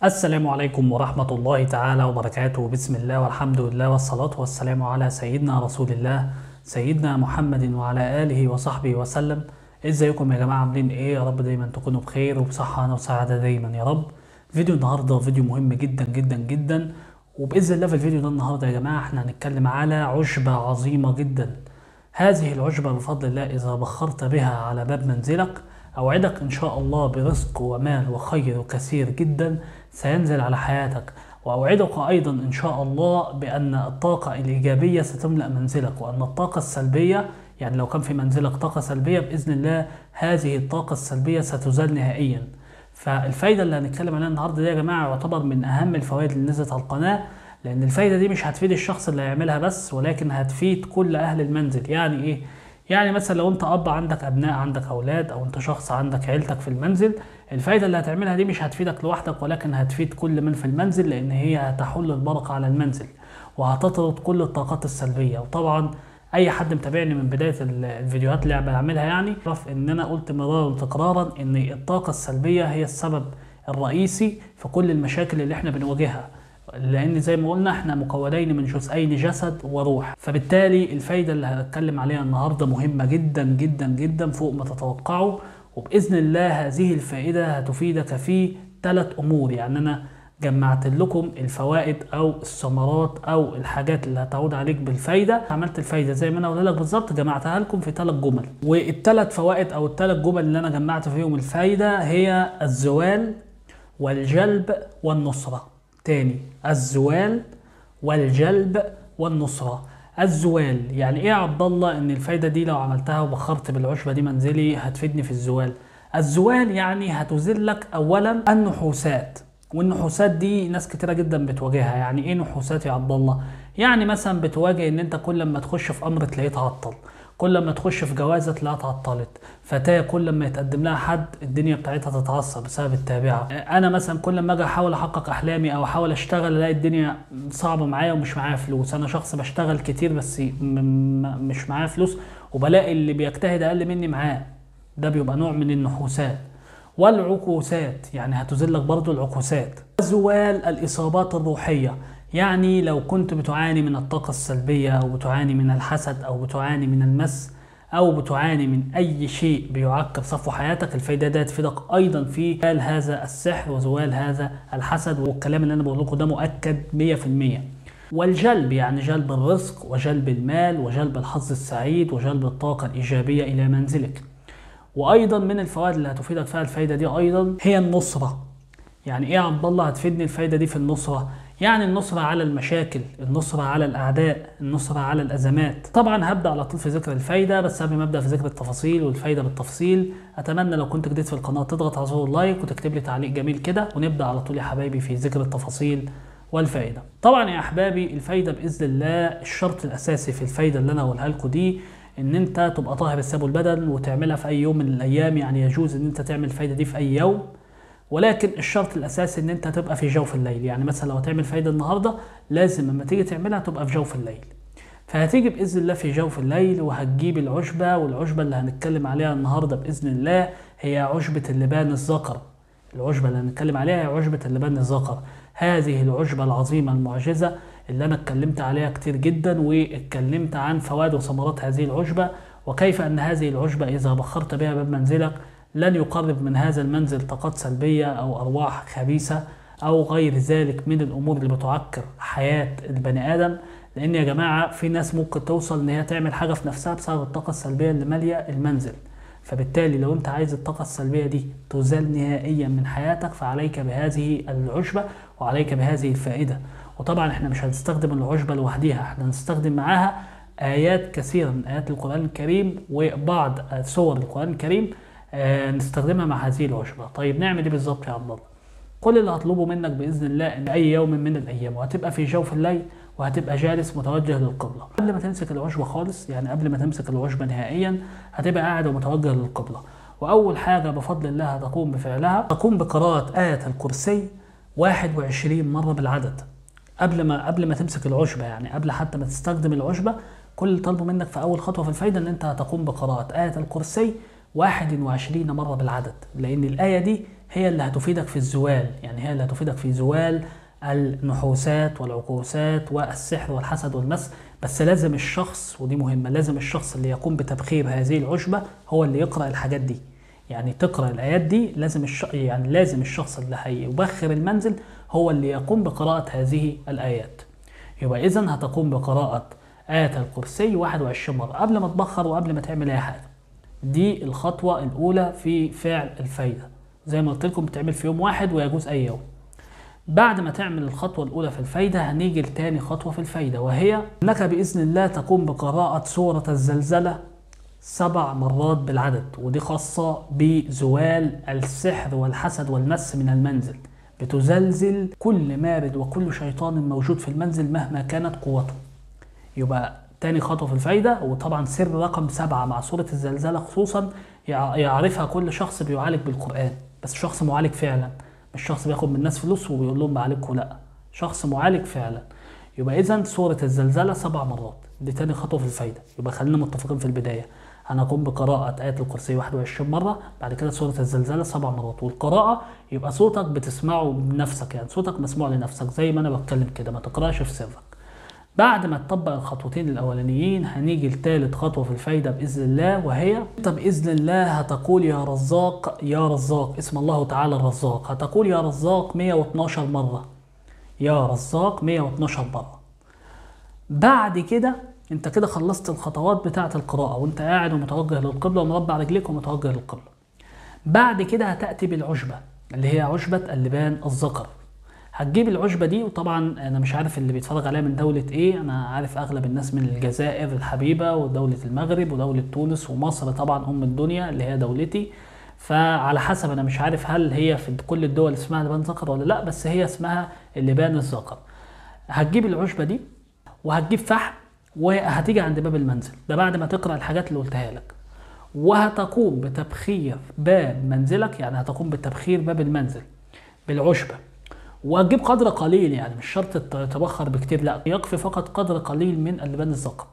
السلام عليكم ورحمة الله تعالى وبركاته بسم الله والحمد لله والصلاة والسلام على سيدنا رسول الله سيدنا محمد وعلى آله وصحبه وسلم ازيكم يا جماعة عاملين ايه يا رب دايما تكونوا بخير وبصحة وسعادة دايما يا رب فيديو النهاردة فيديو مهم جدا جدا جدا وبإذن الله في الفيديو ده النهاردة يا جماعة احنا هنتكلم على عشبة عظيمة جدا هذه العشبة بفضل الله إذا بخرت بها على باب منزلك أوعدك إن شاء الله برزق ومال وخير كثير جدا سينزل على حياتك وأوعدك أيضا إن شاء الله بأن الطاقة الإيجابية ستملأ منزلك وأن الطاقة السلبية يعني لو كان في منزلك طاقة سلبية بإذن الله هذه الطاقة السلبية ستزال نهائيا فالفايدة اللي هنتكلم عليها النهاردة دي يا جماعة يعتبر من أهم الفوائد اللي نزلت على القناة لأن الفايدة دي مش هتفيد الشخص اللي هيعملها بس ولكن هتفيد كل أهل المنزل يعني إيه؟ يعني مثلا لو انت اب عندك ابناء عندك اولاد او انت شخص عندك عيلتك في المنزل الفايده اللي هتعملها دي مش هتفيدك لوحدك ولكن هتفيد كل من في المنزل لان هي هتحل البركه على المنزل وهتطرد كل الطاقات السلبيه وطبعا اي حد متابعني من بدايه الفيديوهات اللي بعملها يعني عرف ان انا قلت مرارا وتكرارا ان الطاقه السلبيه هي السبب الرئيسي في كل المشاكل اللي احنا بنواجهها لان زي ما قلنا احنا مكونين من جزئين جسد وروح فبالتالي الفايده اللي هنتكلم عليها النهارده مهمه جدا جدا جدا فوق ما تتوقعوا وباذن الله هذه الفائده هتفيدك في ثلاث امور يعني انا جمعت لكم الفوائد او الثمرات او الحاجات اللي هتعود عليك بالفايده عملت الفايده زي ما انا قلت لك بالظبط جمعتها لكم في ثلاث جمل والثلاث فوائد او الثلاث جمل اللي انا جمعت فيهم الفايده هي الزوال والجلب والنصره تاني الزوال والجلب والنصرة الزوال يعني ايه يا عبد الله ان الفايدة دي لو عملتها وبخرت بالعشبة دي منزلي هتفيدني في الزوال الزوال يعني هتزيل لك اولا النحوسات والنحوسات دي ناس كتيرة جدا بتواجهها يعني ايه نحوسات يا عبد الله يعني مثلا بتواجه ان انت كل ما تخش في امر تلاقيه تعطل كل ما تخش في جوازه تلاقيها اتعطلت فتاه كل ما يتقدم لها حد الدنيا بتاعتها تتعصب بسبب التابعه انا مثلا كل ما اجي احاول احقق احلامي او احاول اشتغل الاقي الدنيا صعبه معايا ومش معايا فلوس انا شخص بشتغل كتير بس مش معايا فلوس وبلاقي اللي بيجتهد اقل مني معاه ده بيبقى نوع من النحوسات والعكوسات يعني هتزلك برضو العكوسات زوال الاصابات الروحيه يعني لو كنت بتعاني من الطاقة السلبية أو بتعاني من الحسد أو بتعاني من المس أو بتعاني من أي شيء بيعكر صفو حياتك الفايدة دي هتفيدك أيضا في زوال هذا السحر وزوال هذا الحسد والكلام اللي أنا بقول لكم ده مؤكد 100% والجلب يعني جلب الرزق وجلب المال وجلب الحظ السعيد وجلب الطاقة الإيجابية إلى منزلك وأيضا من الفوائد اللي هتفيدك فيها الفايدة دي أيضا هي النصرة يعني إيه يا عبد الله هتفيدني الفايدة دي في النصرة يعني النصرة على المشاكل النصرة على الأعداء النصرة على الأزمات طبعا هبدأ على طول في ذكر الفايدة بس قبل ما أبدأ في ذكر التفاصيل والفايدة بالتفصيل أتمنى لو كنت جديد في القناة تضغط على زر اللايك وتكتب لي تعليق جميل كده ونبدأ على طول يا حبايبي في ذكر التفاصيل والفائدة طبعا يا أحبابي الفايدة بإذن الله الشرط الأساسي في الفايدة اللي أنا هقولها لكم دي ان انت تبقى طاهر الثياب والبدن وتعملها في اي يوم من الايام يعني يجوز ان انت تعمل الفايده دي في اي يوم ولكن الشرط الاساسي ان انت تبقى في جوف الليل يعني مثلا لو هتعمل فايده النهارده لازم لما تيجي تعملها تبقى في جوف الليل فهتيجي باذن الله في جوف الليل وهتجيب العشبه والعشبه اللي هنتكلم عليها النهارده باذن الله هي عشبه اللبان الذكر العشبه اللي هنتكلم عليها هي عشبه اللبان الذكر هذه العشبه العظيمه المعجزه اللي انا اتكلمت عليها كتير جدا واتكلمت عن فوائد وثمرات هذه العشبه وكيف ان هذه العشبه اذا بخرت بها باب منزلك لن يقرب من هذا المنزل طاقات سلبية أو أرواح خبيثة أو غير ذلك من الأمور اللي بتعكر حياة البني آدم لأن يا جماعة في ناس ممكن توصل إن هي تعمل حاجة في نفسها بسبب الطاقة السلبية اللي مالية المنزل فبالتالي لو أنت عايز الطاقة السلبية دي تزال نهائيا من حياتك فعليك بهذه العشبة وعليك بهذه الفائدة وطبعا احنا مش هنستخدم العشبة لوحدها احنا هنستخدم معاها آيات كثيرة من آيات القرآن الكريم وبعض سور القرآن الكريم آه نستخدمها مع هذه العشبة طيب نعمل ايه بالظبط يا عبد الله كل اللي هطلبه منك باذن الله ان اي يوم من الايام وهتبقى في جوف الليل وهتبقى جالس متوجه للقبله قبل ما تمسك العشبه خالص يعني قبل ما تمسك العشبه نهائيا هتبقى قاعد ومتوجه للقبله واول حاجه بفضل الله هتقوم بفعلها تقوم بقراءه ايه الكرسي 21 مره بالعدد قبل ما قبل ما تمسك العشبه يعني قبل حتى ما تستخدم العشبه كل اللي طالبه منك في اول خطوه في الفايده ان انت هتقوم بقراءه ايه الكرسي 21 مرة بالعدد لأن الآية دي هي اللي هتفيدك في الزوال يعني هي اللي هتفيدك في زوال النحوسات والعكوسات والسحر والحسد والمس بس لازم الشخص ودي مهمة لازم الشخص اللي يقوم بتبخير هذه العشبة هو اللي يقرأ الحاجات دي يعني تقرأ الآيات دي لازم الش... يعني لازم الشخص اللي هيبخر المنزل هو اللي يقوم بقراءة هذه الآيات يبقى إذا هتقوم بقراءة آية الكرسي 21 مرة قبل ما تبخر وقبل ما تعمل أي حاجة دي الخطوة الأولى في فعل الفايدة زي ما قلت لكم بتعمل في يوم واحد ويجوز أي يوم بعد ما تعمل الخطوة الأولى في الفايدة هنيجي لتاني خطوة في الفايدة وهي أنك بإذن الله تقوم بقراءة سورة الزلزلة سبع مرات بالعدد ودي خاصة بزوال السحر والحسد والمس من المنزل بتزلزل كل مارد وكل شيطان موجود في المنزل مهما كانت قوته يبقى تاني خطوة في الفايدة وطبعا سر رقم سبعة مع سورة الزلزلة خصوصا يعرفها كل شخص بيعالج بالقرآن بس شخص معالج فعلا مش شخص بياخد من الناس فلوس وبيقول لهم بعالجكم لا شخص معالج فعلا يبقى اذا سورة الزلزلة سبع مرات دي تاني خطوة في الفايدة يبقى خلينا متفقين في البداية هنقوم بقراءة آية الكرسي 21 مرة بعد كده سورة الزلزلة سبع مرات والقراءة يبقى صوتك بتسمعه بنفسك يعني صوتك مسموع لنفسك زي ما أنا بتكلم كده ما تقرأش في سرك بعد ما تطبق الخطوتين الأولانيين هنيجي لتالت خطوة في الفايدة بإذن الله وهي أنت بإذن الله هتقول يا رزاق يا رزاق اسم الله تعالى الرزاق هتقول يا رزاق 112 مرة يا رزاق 112 مرة بعد كده انت كده خلصت الخطوات بتاعة القراءة وانت قاعد ومتوجه للقبلة ومربع رجليك ومتوجه للقبلة بعد كده هتأتي بالعشبة اللي هي عشبة اللبان الذكر هتجيب العشبة دي وطبعا انا مش عارف اللي بيتفرج عليها من دولة ايه انا عارف اغلب الناس من الجزائر الحبيبة ودولة المغرب ودولة تونس ومصر طبعا ام الدنيا اللي هي دولتي فعلى حسب انا مش عارف هل هي في كل الدول اسمها لبان ذكر ولا لا بس هي اسمها اللبان الذكر هتجيب العشبة دي وهتجيب فحم وهتيجي عند باب المنزل ده بعد ما تقرا الحاجات اللي قلتها لك وهتقوم بتبخير باب منزلك يعني هتقوم بتبخير باب المنزل بالعشبة وهتجيب قدر قليل يعني مش شرط تبخر بكتير لا يكفي فقط قدر قليل من اللبان الزقم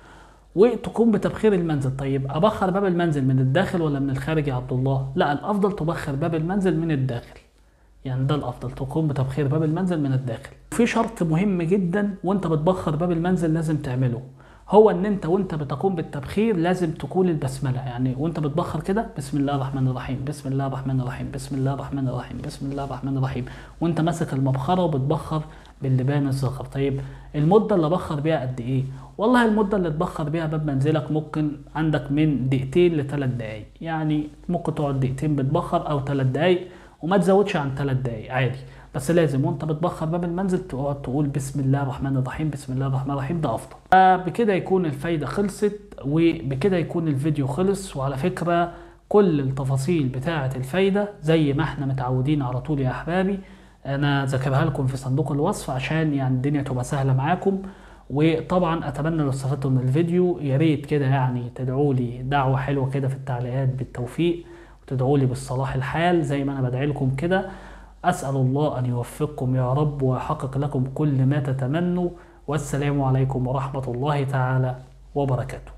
وتقوم بتبخير المنزل طيب ابخر باب المنزل من الداخل ولا من الخارج يا عبد الله لا الافضل تبخر باب المنزل من الداخل يعني ده الافضل تقوم بتبخير باب المنزل من الداخل في شرط مهم جدا وانت بتبخر باب المنزل لازم تعمله هو ان انت وانت بتقوم بالتبخير لازم تقول البسمله يعني وانت بتبخر كده بسم الله الرحمن الرحيم بسم الله الرحمن الرحيم بسم الله الرحمن الرحيم بسم الله الرحمن الرحيم وانت ماسك المبخره وبتبخر باللبان الزخر طيب المده اللي بخر بيها قد ايه والله المده اللي تبخر بيها باب منزلك ممكن عندك من دقيقتين لثلاث دقايق يعني ممكن تقعد دقيقتين بتبخر او ثلاث دقايق وما تزودش عن ثلاث دقايق عادي بس لازم وانت بتبخر باب المنزل تقعد تقول بسم الله الرحمن الرحيم بسم الله الرحمن الرحيم ده افضل بكده يكون الفايدة خلصت وبكده يكون الفيديو خلص وعلى فكرة كل التفاصيل بتاعة الفايدة زي ما احنا متعودين على طول يا احبابي انا ذاكرها لكم في صندوق الوصف عشان يعني الدنيا تبقى سهلة معاكم وطبعا اتمنى لو استفدتوا من الفيديو يا ريت كده يعني تدعوا لي دعوة حلوة كده في التعليقات بالتوفيق وتدعوا لي بالصلاح الحال زي ما انا بدعي لكم كده أسأل الله أن يوفقكم يا رب ويحقق لكم كل ما تتمنوا والسلام عليكم ورحمة الله تعالى وبركاته